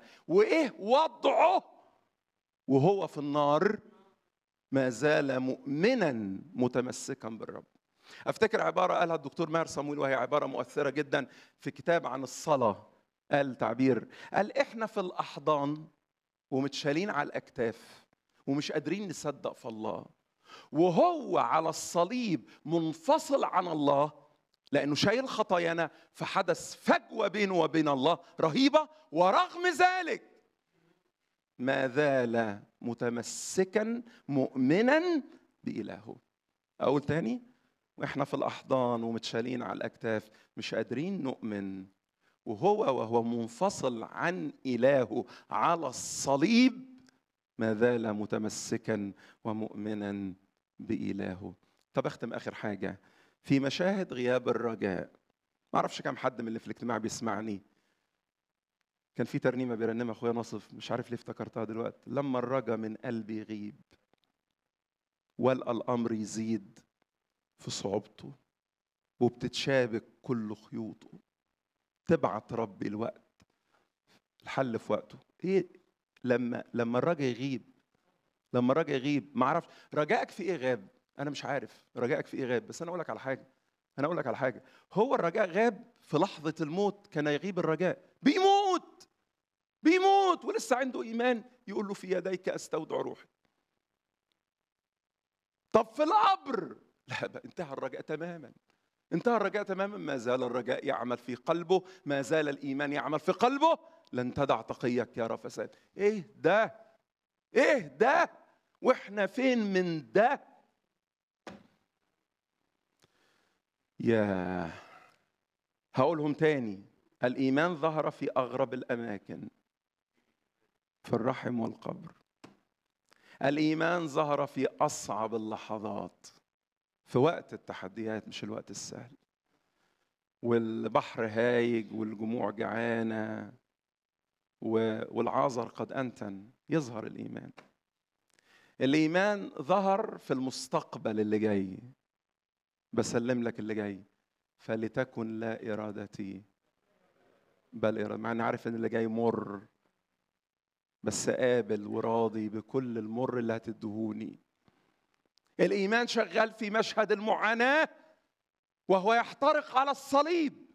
وايه وضعه وهو في النار ما زال مؤمنا متمسكا بالرب افتكر عباره قالها الدكتور ماهر صمويل وهي عباره مؤثره جدا في كتاب عن الصلاه قال تعبير قال احنا في الاحضان ومتشالين على الاكتاف ومش قادرين نصدق في الله وهو على الصليب منفصل عن الله لانه شايل خطايانا فحدث فجوه بينه وبين الله رهيبه ورغم ذلك ما زال متمسكا مؤمنا بإلهه أقول تاني وإحنا في الأحضان ومتشالين على الأكتاف مش قادرين نؤمن وهو وهو منفصل عن إلهه على الصليب ما زال متمسكا ومؤمنا بإلهه طب أختم آخر حاجة في مشاهد غياب الرجاء ما أعرفش كم حد من اللي في الاجتماع بيسمعني كان في ترنيمة بيرنمها أخويا ناصف مش عارف ليه افتكرتها دلوقتي لما الرجا من قلبي يغيب والقى الأمر يزيد في صعوبته وبتتشابك كل خيوطه تبعت ربي الوقت الحل في وقته ايه لما لما الرجا يغيب لما الرجا يغيب ما اعرفش رجائك في ايه غاب انا مش عارف رجائك في ايه غاب بس انا اقول لك على حاجه انا اقول لك على حاجه هو الرجاء غاب في لحظه الموت كان يغيب الرجاء بيموت بيموت ولسه عنده ايمان يقول له في يديك استودع روحي طب في القبر لا بقى انتهى الرجاء تماما انتهى الرجاء تماما ما زال الرجاء يعمل في قلبه ما زال الايمان يعمل في قلبه لن تدع تقيك يا فساد ايه ده ايه ده واحنا فين من ده يا هقولهم تاني الايمان ظهر في اغرب الاماكن في الرحم والقبر الايمان ظهر في اصعب اللحظات في وقت التحديات مش الوقت السهل والبحر هايج والجموع جعانه والعازر قد انتن يظهر الايمان الايمان ظهر في المستقبل اللي جاي بسلم لك اللي جاي فلتكن لا ارادتي بل إرادة مع اني عارف ان اللي جاي مر بس قابل وراضي بكل المر اللي هتدهوني الايمان شغال في مشهد المعاناه وهو يحترق على الصليب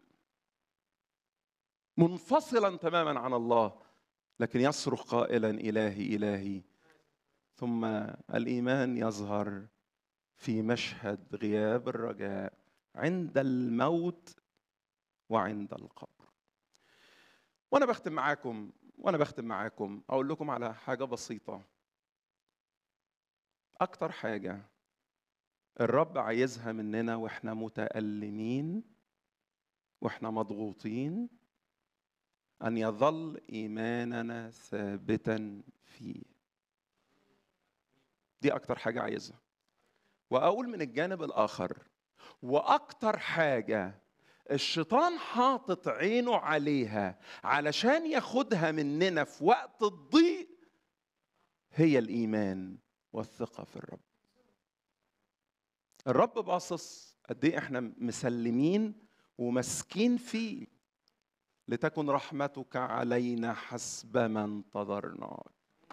منفصلا تماما عن الله لكن يصرخ قائلا الهي الهي ثم الايمان يظهر في مشهد غياب الرجاء عند الموت وعند القبر وانا بختم معاكم وانا بختم معاكم اقول لكم على حاجه بسيطه اكتر حاجه الرب عايزها مننا واحنا متالمين واحنا مضغوطين ان يظل ايماننا ثابتا فيه دي اكتر حاجه عايزها واقول من الجانب الاخر واكتر حاجه الشيطان حاطط عينه عليها علشان ياخدها مننا في وقت الضيق هي الايمان والثقه في الرب الرب باصص قد ايه احنا مسلمين وماسكين فيه لتكن رحمتك علينا حسب ما انتظرناك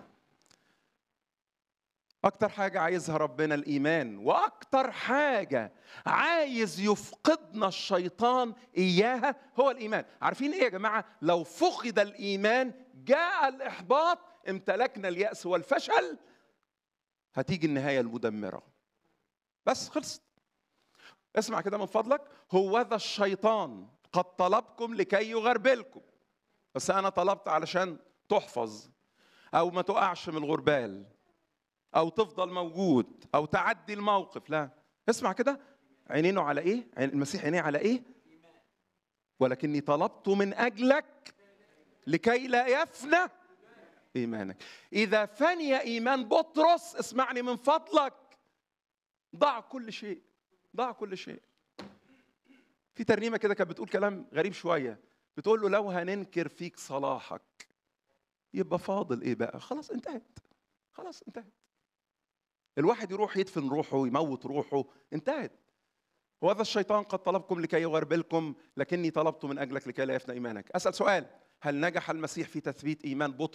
أكتر حاجة عايزها ربنا الإيمان وأكتر حاجة عايز يفقدنا الشيطان إياها هو الإيمان عارفين إيه يا جماعة لو فقد الإيمان جاء الإحباط امتلكنا اليأس والفشل هتيجي النهاية المدمرة بس خلصت اسمع كده من فضلك هو ذا الشيطان قد طلبكم لكي يغربلكم بس أنا طلبت علشان تحفظ أو ما تقعش من الغربال او تفضل موجود او تعدي الموقف لا اسمع كده عينينه على ايه المسيح عينيه على ايه ولكني طلبت من اجلك لكي لا يفنى ايمانك اذا فني ايمان بطرس اسمعني من فضلك ضع كل شيء ضع كل شيء في ترنيمه كده كانت بتقول كلام غريب شويه بتقول له لو هننكر فيك صلاحك يبقى فاضل ايه بقى خلاص انتهت خلاص انتهت الواحد يروح يدفن روحه يموت روحه انتهت وهذا الشيطان قد طلبكم لكي يغربلكم لكني طلبت من اجلك لكي لا يفنى ايمانك اسال سؤال هل نجح المسيح في تثبيت ايمان بطرس